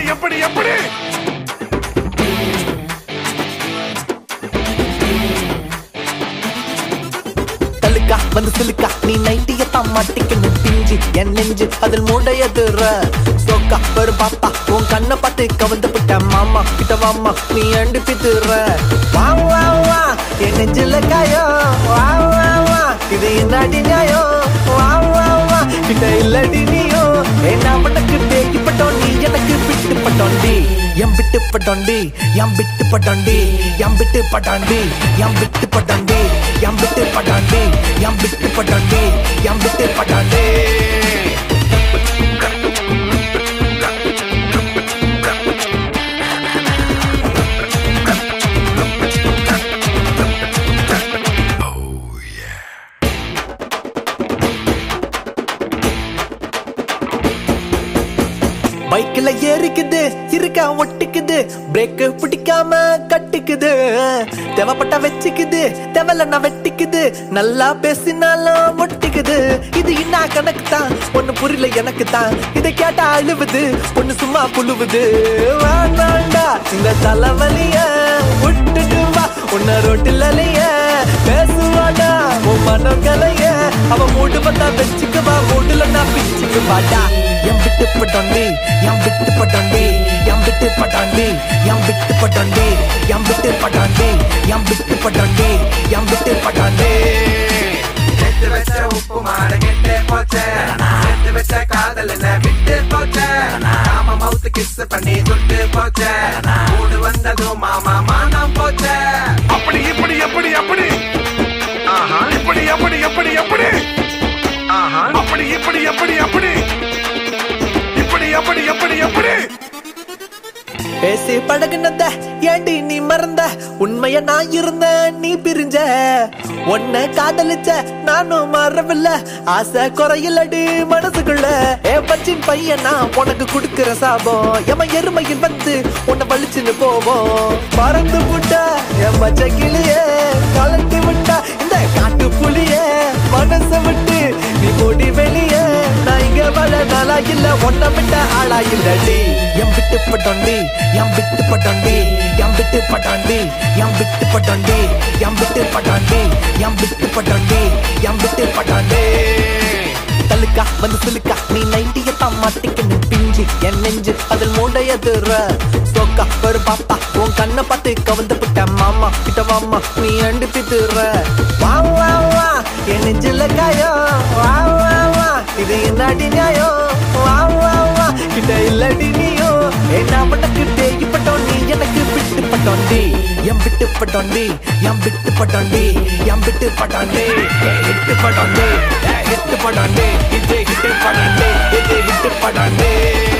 எப்படி எப்படி எப்படி தலுக்கா வந்து சிலுக்கா நீ நைட்டியத்தான் மாட்டிக்கணும் பிஞ்சு என் நெஞ்சு அதில் மூடையதுற சோக்கா பெரு பாப்பா உன் கண்ணை பார்த்து கவந்து விட்ட மாமா கிட்ட வாமா நீ அண்டு பித்துற வா வா வா என் நெஞ்சில காயோ வா வா வா இது என்னடி நியாயம் வா வா வா கிட்ட இல்லடி நீயோ என்ன உனக்கு தேய்ப்பட்டோம் நீ எனக்கு விட்டு பட்டோண்டி எம் விட்டு பட்டோண்டி எம் விட்டு பட்டோண்டி எம் விட்டு பட்டாண்டி எம் விட்டு பட்டாண்டி எம் விட்டு பட்டாண்டி எம் விட்டு பட்டாண்டி எம் விட்டு பட்டாண்டி பைக்ல ஏறிக்குது இருக்க ஒட்டிக்குது பிரேக் பிடிக்காம கட்டிக்குது தேவைப்பட்ட வச்சுக்குது தேவையில்ல வெட்டிக்குது நல்லா பேசினாலும் ஒட்டிக்குது இது என்ன கணக்கு தான் ஒண்ணு புரியல எனக்கு தான் இதை கேட்டா அழுவுது ஒண்ணு சும்மா புழுவுது வேண்டாண்டா இந்த தலைவலிய விட்டுட்டு வா உன்ன ரோட்டில் அலைய பேசுவாடா உன் மனம் கலைய அவ மூடு வந்தா வச்சுக்குவா மூடுல நான் பிச்சுக்கு வாடா எம் விட்டு பட்டாண்டி எம் விட்டு பட்டாண்டி எம் விட்டு பட்டாண்டி எம் விட்டு பட்டாண்டி எம் விட்டு பட்டாண்டி எம் விட்டு பட்டாண்டி எம் விட்டு பட்டாண்டி கெட்டு வச்ச உப்பு மாட கெட்டே போச்சே கெட்டு வச்ச காதல் என்ன விட்டு போச்சே நாம மவுத்து கிஸ் பண்ணி துட்டு போச்சே மூடு வந்ததும் மாமா மானம் போச்சே அப்படி இப்படி எப்படி எப்படி ஆஹா இப்படி எப்படி எப்படி எப்படி ஆஹா அப்படி இப்படி எப்படி எப்படி இப்படி எப்படி எப்படி எப்படி பேசி பழகுனத ஏண்டி நீ மறந்த உண்மைய நான் இருந்த நீ பிரிஞ்ச உன்னை காதலிச்ச நானும் மறவில்ல ஆசை குறையிலடி மனசுக்குள்ள ஏ பச்சின் பையன் நான் உனக்கு கொடுக்கிற சாபம் எம எருமையில் வந்து உன்னை வலிச்சுன்னு போவோம் பறந்து விட்டா என் பச்சை கிளியே கலட்டி விட்டா இந்த காட்டு புலியே மனசை விட்டு நீ ஓடி வெளியே நான் இங்க வள நாளா இல்ல ஒன்ன விட்ட ஆளா இல்லடி எம் விட்டு பட்டாண்டி எம் விட்டு பட்டாண்டி எம் விட்டு பட்டாண்டி எம் விட்டு பட்டாண்டி எம் விட்டு பட்டாண்டி எம் விட்டு பட்டாண்டி எம் விட்டு பட்டாண்டி தலுக்கா வந்து சிலுக்கா நீ நைட்டியத்தான் மாட்டிக்கணும் பிஞ்சு என் நெஞ்சு அதில் மூடையதுற சோக்கா பெரு பாப்பா உன் கண்ணை பார்த்து கவந்து விட்ட மாமா கிட்ட வாமா நீ அண்டு பித்துற வா வா வா என் நெஞ்சில காயோ வா வா வா இது என்னடி நியாயம் வா வா வா கிட்ட இல்லடி நீயோ என்ன உனக்கு தேய்ப்பட்டோம் நீ எனக்கு விட்டு பட்டோண்டி எம் விட்டு பட்டோண்டி எம் விட்டு பட்டோண்டி எம் விட்டு பட்டாண்டி ஹிட்டு பட்டாண்டி ஹிட்டு பட்டாண்டி இது ஹிட்டு பட்டாண்டி இது ஹிட்டு பட்டாண்டி